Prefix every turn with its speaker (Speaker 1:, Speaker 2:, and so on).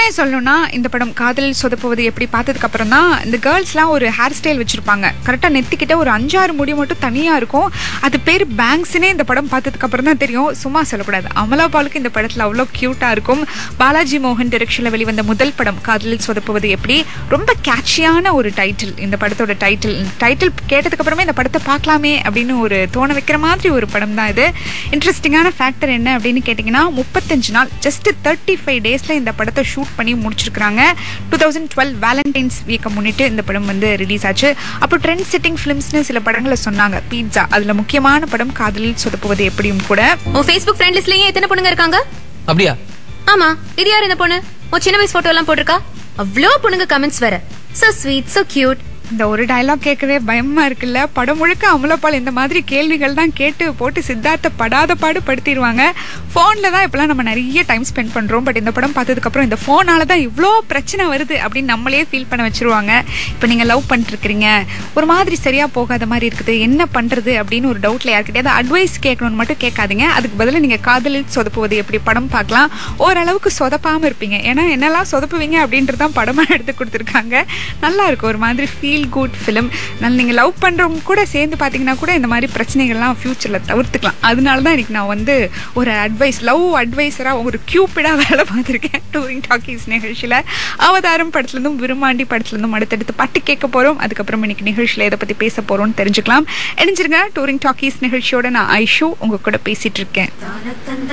Speaker 1: உண்மையை சொல்லணும்னா இந்த படம் காதலில் சொதப்புவது எப்படி பார்த்ததுக்கு அப்புறம் தான் இந்த கேர்ள்ஸ்லாம் ஒரு ஹேர் ஸ்டைல் வச்சிருப்பாங்க கரெக்டாக நெத்திக்கிட்ட ஒரு அஞ்சாறு முடி மட்டும் தனியாக இருக்கும் அது பேர் பேங்க்ஸ்னே இந்த படம் பார்த்ததுக்கு அப்புறம் தான் தெரியும் சும்மா சொல்லக்கூடாது அமலா பாலுக்கு இந்த படத்தில் அவ்வளோ க்யூட்டாக இருக்கும் பாலாஜி மோகன் டிரெக்ஷனில் வெளிவந்த முதல் படம் காதலில் சொதப்புவது எப்படி ரொம்ப கேட்சியான ஒரு டைட்டில் இந்த படத்தோட டைட்டில் டைட்டில் கேட்டதுக்கு அப்புறமே இந்த படத்தை பார்க்கலாமே அப்படின்னு ஒரு தோண வைக்கிற மாதிரி ஒரு படம் தான் இது இன்ட்ரெஸ்டிங்கான ஃபேக்டர் என்ன அப்படின்னு கேட்டிங்கன்னா முப்பத்தஞ்சு நாள் ஜஸ்ட் தேர்ட்டி ஃபைவ் டேஸில் இந்த படத்தை ஷூட் பண்ணி முடிச்சிருக்காங்க டூ தௌசண்ட் டுவெல் வேலண்டைன்ஸ் வீக்கை முன்னிட்டு இந்த படம் வந்து ரிலீஸ் ஆச்சு அப்போ ட்ரெண்ட் செட்டிங் ஃபிலிம்ஸ்னு சில படங்களை சொன்னாங்க பீட்சா அதில் முக்கியமான படம் காதலில் சொதப்புவது எப்படியும் கூட
Speaker 2: உன் ஃபேஸ்புக் ஃப்ரெண்ட் லிஸ்ட்லயே எத்தனை பொண்ணுங்க இருக்காங்க
Speaker 3: அப்படியா
Speaker 2: ஆமா இது யார் இந்த பொண்ணு உன் சின்ன வயசு போட்டோ எல்லாம் போட்டிருக்கா அவ்வளோ பொண்ணுங்க கமெண்ட்ஸ் வேற சோ ஸ்வீட் சோ கியூட்
Speaker 1: இந்த ஒரு டயலாக் கேட்கவே பயமா இருக்குல்ல படம் முழுக்க அமலப்பால் இந்த மாதிரி கேள்விகள் தான் கேட்டு போட்டு சித்தார்த்த படாத பாடு படுத்திடுவாங்க ஃபோனில் தான் இப்போலாம் நம்ம நிறைய டைம் ஸ்பெண்ட் பண்ணுறோம் பட் இந்த படம் பார்த்ததுக்கப்புறம் இந்த ஃபோனால தான் இவ்வளோ பிரச்சனை வருது அப்படின்னு நம்மளே ஃபீல் பண்ண வச்சிருவாங்க இப்போ நீங்கள் லவ் பண்ணிட்டுருக்கிறீங்க ஒரு மாதிரி சரியாக போகாத மாதிரி இருக்குது என்ன பண்ணுறது அப்படின்னு ஒரு டவுட்டில் யார்கிட்டயாவது அட்வைஸ் கேட்கணும்னு மட்டும் கேட்காதீங்க அதுக்கு பதிலாக நீங்கள் காதலில் சொதப்புவது எப்படி படம் பார்க்கலாம் ஓரளவுக்கு சொதப்பாமல் இருப்பீங்க ஏன்னா என்னெல்லாம் சொதப்புவீங்க அப்படின்றது தான் படமாக எடுத்து கொடுத்துருக்காங்க நல்லா இருக்கும் ஒரு மாதிரி ஃபீல் குட் ஃபிலிம் நல்ல நீங்கள் லவ் பண்ணுறவங்க கூட சேர்ந்து பார்த்தீங்கன்னா கூட இந்த மாதிரி பிரச்சனைகள்லாம் ஃப்யூச்சரில் தவிர்த்துக்கலாம் அதனால தான் இன்னைக்கு நான் வந்து ஒரு அட்வைஸ் லவ் அட்வைஸராக ஒரு கியூப்பிடாக வேலை பார்த்துருக்கேன் டூரிங் டாக்கீஸ் நிகழ்ச்சியில் அவதாரம் படத்துலேருந்தும் விரும்மாண்டி படத்துலேருந்தும் அடுத்தடுத்து பாட்டு கேட்க போகிறோம் அதுக்கப்புறம் இன்னைக்கு நிகழ்ச்சியில் எதை பற்றி பேச போகிறோம்னு தெரிஞ்சுக்கலாம் இணைஞ்சிருங்க டூரிங் டாக்கீஸ் நிகழ்ச்சியோட நான் ஐஷு உங்கள் கூட பேசிகிட்டு இருக்கேன்